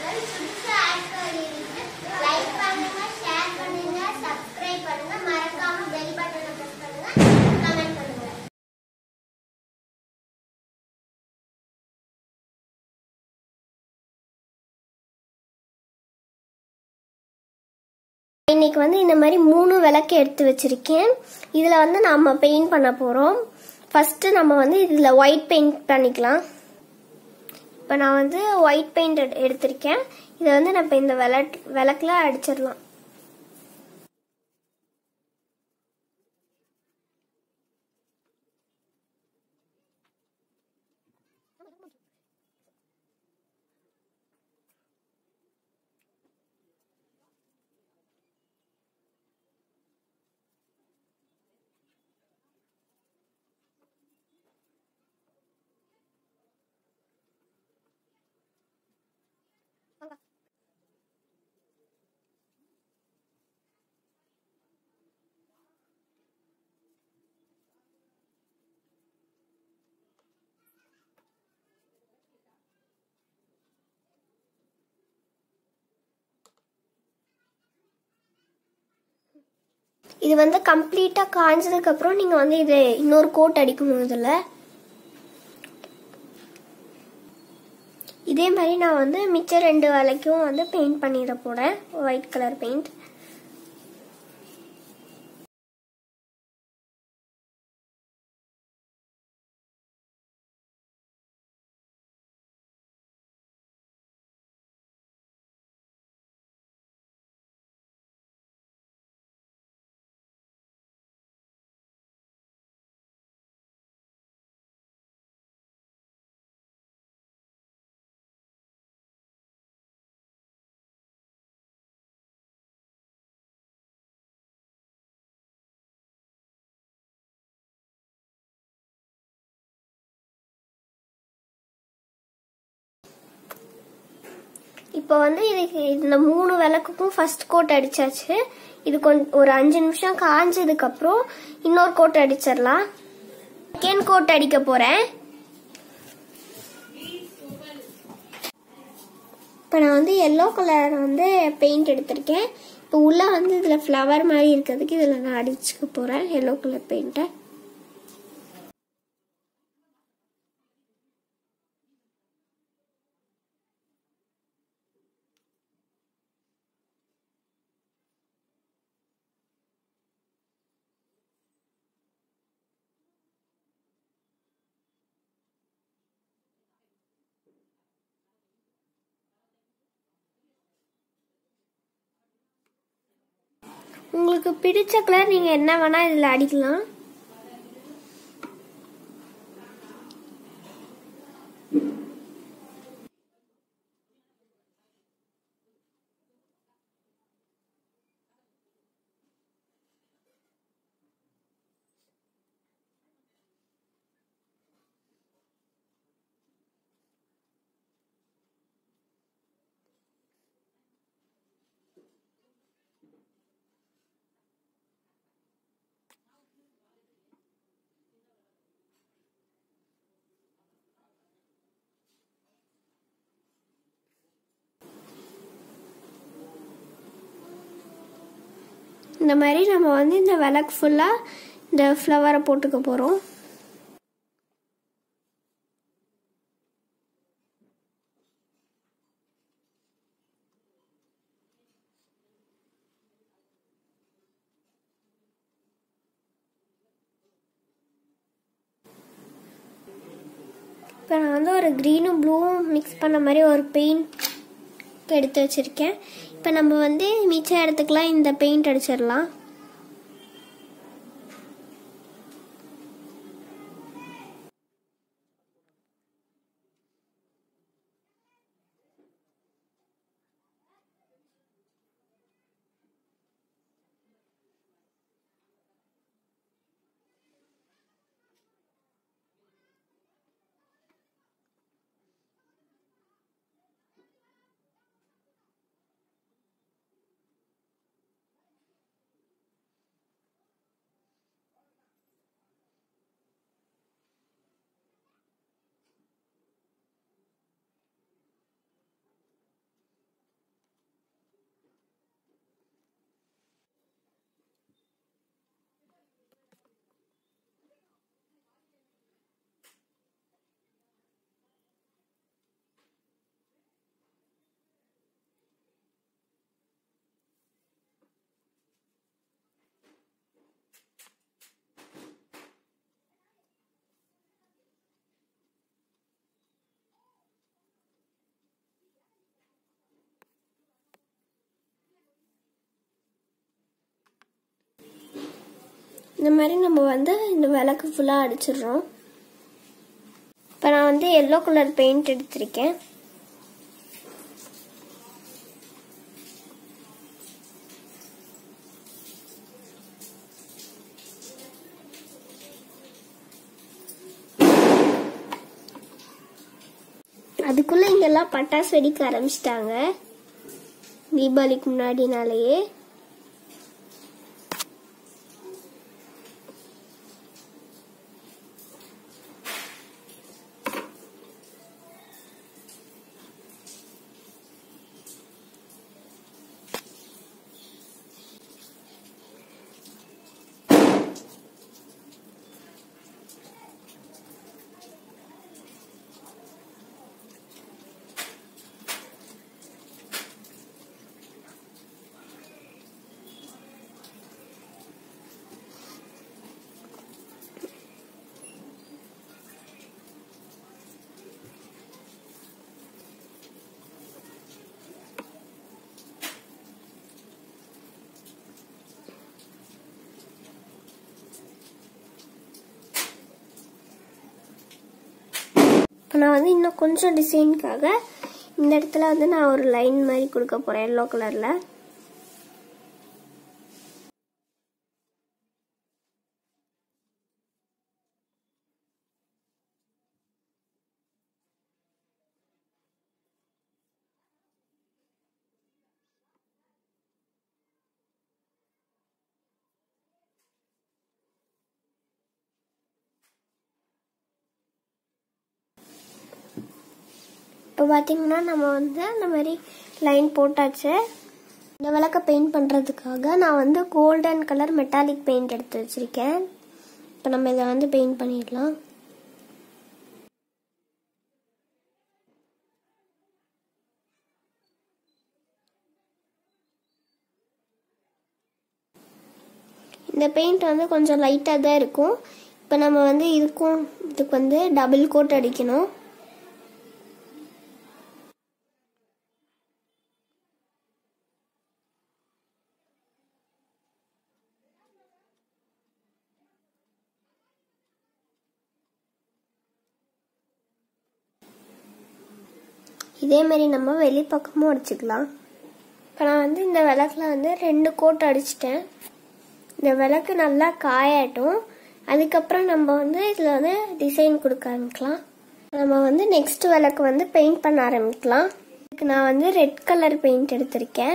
channel புதுசா add பண்ணிருக்கு like பண்ணுங்க ஷேர் பண்ணுங்க சப்ஸ்கிரைப் பண்ணுங்க மறக்காம பெல் பட்டனை பிரஸ் பண்ணுங்க கமெண்ட் பண்ணுங்க இன்னைக்கு வந்து இந்த மாதிரி மூணு விளக்கு எடுத்து வச்சிருக்கேன் இதில் வந்து நம்ம பெயிண்ட் பண்ண போகிறோம் ஃபஸ்ட்டு நம்ம வந்து இதில் ஒயிட் பெயிண்ட் பண்ணிக்கலாம் இப்போ நான் வந்து ஒயிட் பெயிண்ட் எடுத்திருக்கேன் இதை வந்து நம்ம இந்த விளக் விளக்குல அடிச்சிடலாம் இது வந்து கம்ப்ளீட்டாக காய்ஞ்சதுக்கப்புறம் நீங்கள் வந்து இது இன்னொரு கோட் அடிக்கணும் இதில் இதே மாதிரி நான் வந்து மிச்ச ரெண்டு வேலைக்கும் வந்து பெயிண்ட் பண்ணிட போகிறேன் ஒயிட் கலர் பெயிண்ட் இப்போ வந்து இதுக்கு இந்த மூணு விளக்குக்கும் ஃபர்ஸ்ட் கோட் அடிச்சாச்சு இது கொஞ்சம் ஒரு அஞ்சு நிமிஷம் காஞ்சதுக்கு அப்புறம் இன்னொரு கோட் அடிச்சிடலாம் செகண்ட் கோட் அடிக்க போறேன் இப்போ நான் வந்து எல்லோ கலர் வந்து பெயிண்ட் எடுத்திருக்கேன் இப்போ உள்ள வந்து இதில் ஃப்ளவர் மாதிரி இருக்கிறதுக்கு இதில் நான் அடிச்சுக்க போகிறேன் எல்லோ கலர் பெயிண்ட்டை உங்களுக்கு பிடிச்ச கலர் நீங்கள் என்ன வேணால் இதில் அடிக்கலாம் இந்த மாதிரி நம்ம வந்து இந்த விளக்கு ஃபுல்லாக இந்த ஃப்ளவரை போட்டுக்க போகிறோம் இப்போ நான் வந்து ஒரு க்ரீனும் ப்ளூவும் மிக்ஸ் பண்ண மாதிரி ஒரு பெயிண்ட் எடுத்து வச்சுருக்கேன் இப்போ நம்ம வந்து மிச்ச இடத்துக்குலாம் இந்த பெயிண்ட் அடிச்சிடலாம் இந்த மாதிரி நம்ம வந்து இந்த விளக்கு ஃபுல்லாக அடிச்சிடுறோம் இப்போ நான் வந்து எல்லோ கலர் பெயிண்ட் எடுத்திருக்கேன் அதுக்குள்ள இங்கெல்லாம் பட்டாசு வெடிக்க ஆரம்பிச்சிட்டாங்க தீபாவளிக்கு முன்னாடினாலேயே இப்போ நான் வந்து இன்னும் கொஞ்சம் டிசைனுக்காக இந்த இடத்துல வந்து நான் ஒரு லைன் மாதிரி கொடுக்க போறேன் எல்லோ கலர்ல இப்போ பார்த்தீங்கன்னா நம்ம வந்து அந்த மாதிரி லைன் போட்டாச்சு இந்த விளக்க பெயிண்ட் பண்ணுறதுக்காக நான் வந்து கோல்டன் கலர் மெட்டாலிக் பெயிண்ட் எடுத்து வச்சிருக்கேன் இப்போ நம்ம இதை வந்து பெயிண்ட் பண்ணிடலாம் இந்த பெயிண்ட் வந்து கொஞ்சம் லைட்டாக தான் இருக்கும் இப்போ நம்ம வந்து இதுக்கும் இதுக்கு வந்து டபுள் கோட் அடிக்கணும் இதே மாதிரி நம்ம வெளிப்பக்கமும் அடிச்சுக்கலாம் இப்போ நான் வந்து இந்த விளக்குல வந்து ரெண்டு கோட் அடிச்சிட்டேன் இந்த விளக்கு நல்லா காயட்டும் அதுக்கப்புறம் நம்ம வந்து இதில் வந்து டிசைன் கொடுக்க ஆரம்பிக்கலாம் நம்ம வந்து நெக்ஸ்ட் விளக்கு வந்து பெயிண்ட் பண்ண ஆரம்பிக்கலாம் இதுக்கு நான் வந்து ரெட் கலர் பெயிண்ட் எடுத்திருக்கேன்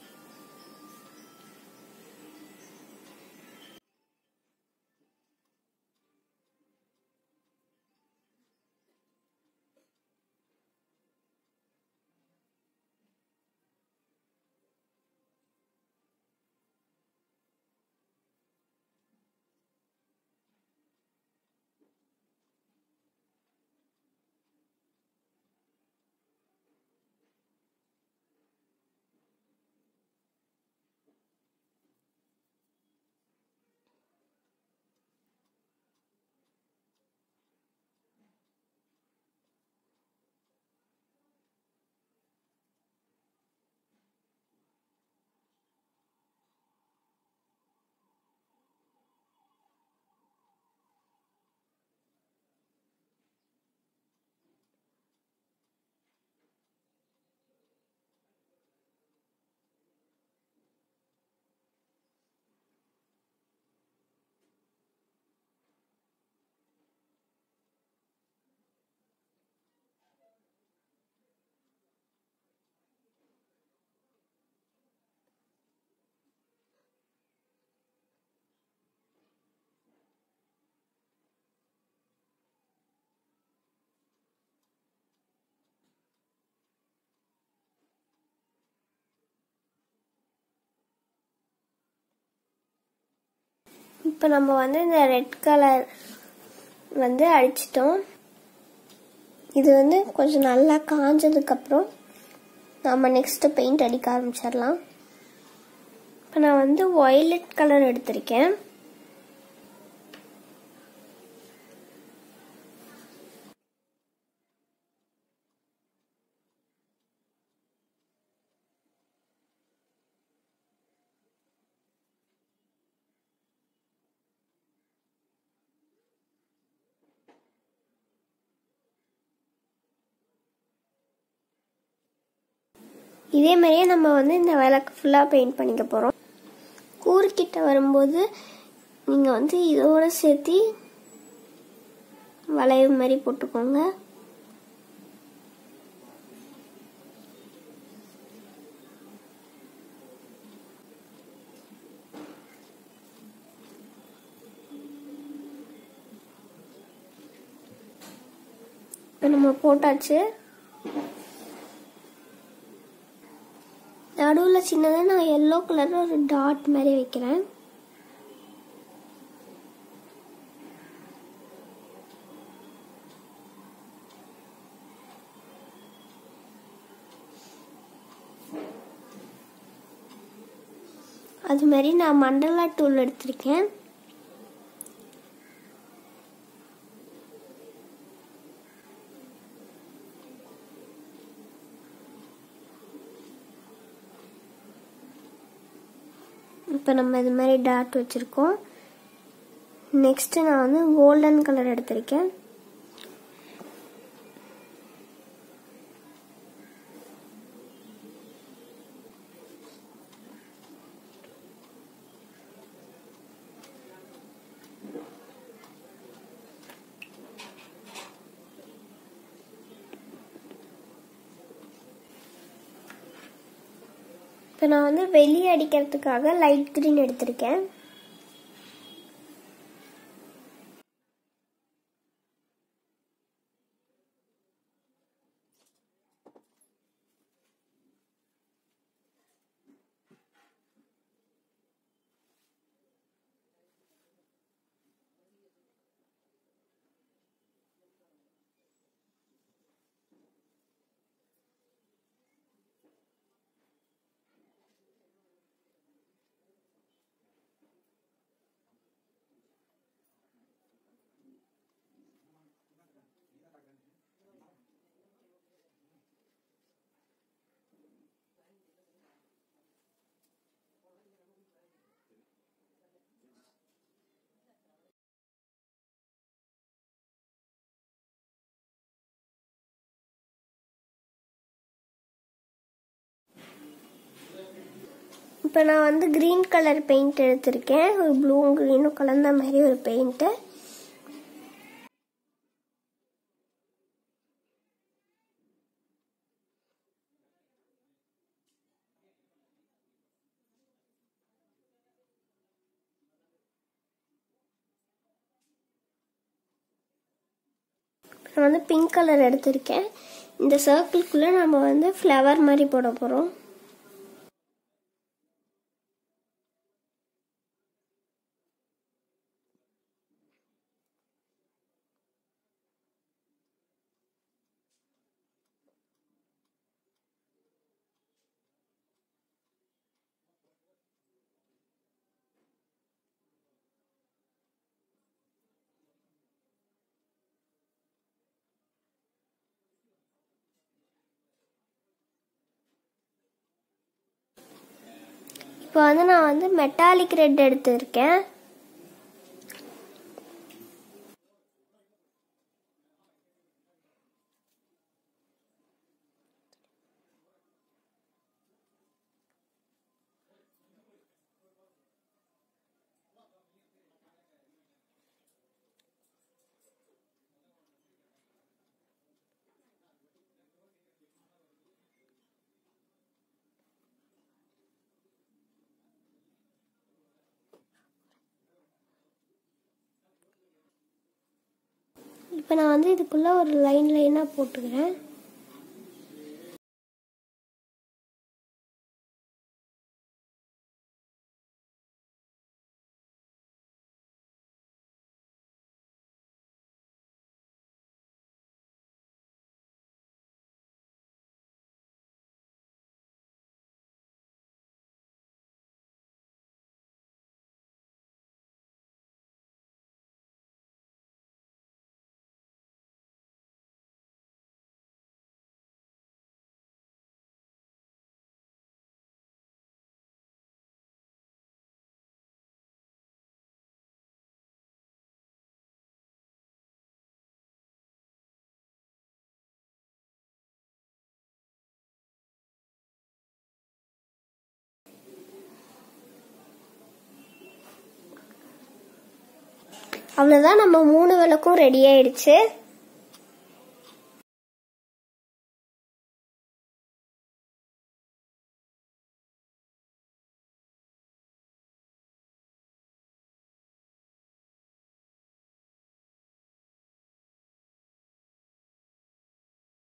இப்போ நம்ம வந்து இந்த ரெட் கலர் வந்து அடிச்சிட்டோம் இது வந்து கொஞ்சம் நல்லா காஞ்சதுக்கப்புறம் நம்ம நெக்ஸ்ட் பெயிண்ட் அடிக்க ஆரம்பிச்சிடலாம் இப்போ நான் வந்து ஒய்லட் கலர் எடுத்திருக்கேன் இதே மாதிரியே நம்ம வந்து இந்த விளக்கு ஃபுல்லாக பெயிண்ட் பண்ணிக்க போகிறோம் கூறுக்கிட்ட வரும்போது நீங்கள் வந்து இதோட சேர்த்து வளைவு மாதிரி போட்டுக்கோங்க இப்போ நம்ம போட்டாச்சு நடுவில் சின்னதாக நான் எல்லோ கலரில் ஒரு டாட் மாதிரி வைக்கிறேன் அது மாதிரி நான் மண்டலா டூல் எடுத்திருக்கேன் இப்போ நம்ம இது மாதிரி டாட் வச்சுருக்கோம் நெக்ஸ்ட்டு நான் வந்து கோல்டன் கலர் எடுத்திருக்கேன் இப்போ நான் வந்து வெளியே அடிக்கிறதுக்காக லைட் க்ரீன் எடுத்திருக்கேன் இப்போ நான் வந்து க்ரீன் கலர் பெயிண்ட் எடுத்திருக்கேன் ஒரு ப்ளூவும் க்ரீனும் கலந்த மாதிரி ஒரு பெயிண்ட்டு நான் வந்து பிங்க் கலர் எடுத்திருக்கேன் இந்த சர்க்கிள்குள்ளே நம்ம வந்து ஃப்ளவர் மாதிரி போட போகிறோம் இப்போ வந்து நான் வந்து மெட்டாலிக் ரெட் எடுத்திருக்கேன் இப்போ நான் வந்து இதுக்குள்ளே ஒரு லைன் லைனாக போட்டுக்கிறேன் அவ்வளோதான் நம்ம மூணு விளக்கும் ரெடி ஆயிடுச்சு